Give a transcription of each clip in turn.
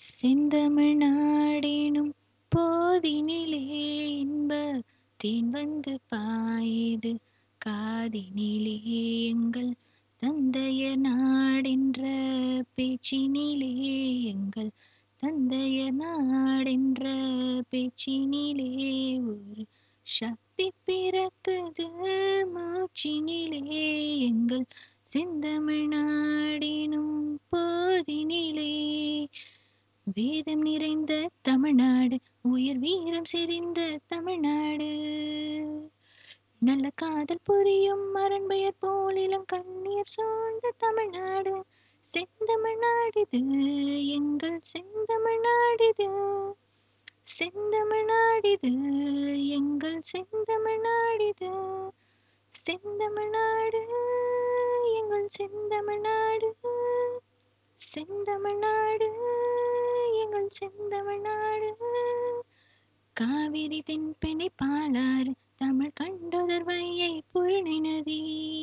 செந்தமிழ் நாடெனும் போதினிலே இன்ப தேன் வந்து பாயுது காதினிலே எங்கள் தந்தையர் நாடென்ற பேச்சினிலே எங்கள் தந்தையர் நாடென்ற பேச்சினிலே ஒரு சக்தி பிறக்குது மூச்சினிலே எங்கள் செந்தமிழ் நாடெனும் போதினிலே வேதம் நிறைந்த தமிழ்நாடு உயிர் வீரம் செறிந்த தமிழ்நாடு நல்ல காதல் புரியும் மரண் பெயர் போல் இளம் கண்ணீர் சூழ்ந்த தமிழ்நாடு செந்தமிழ்நாடிது எங்கள் செந்தமிழ்நாடிது செந்தமிழ்நாடிது எங்கள் செந்தமிழ்நாடிது செந்தமிழ்நாடு எங்கள் செந்தமிழ்நாடு செந்தமிழ்நாடு எங்கள் செந்தமிழ்நாடு காவிரி தென்பெண்ணை பாலாறு தமிழ் கண்டொதர் வையை புரணை நதி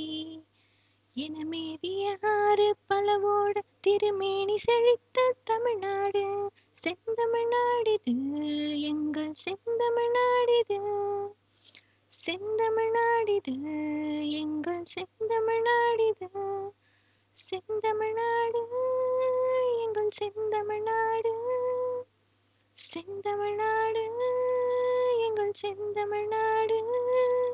இனமேவிய ஆறு பலவோடு திருமேனி செழித்த தமிழ்நாடு செந்தமிழ்நாடிது எங்கள் செந்தமிழ்நாடிது செந்தமிழ்நாடிது எங்கள் செந்தமிழ்நாடிது செந்தமிழ்நாடு எங்கள் செந்தமிழ்நாடு செந்தமிழ்நாடு எங்கள் செந்தமிழ்நாடு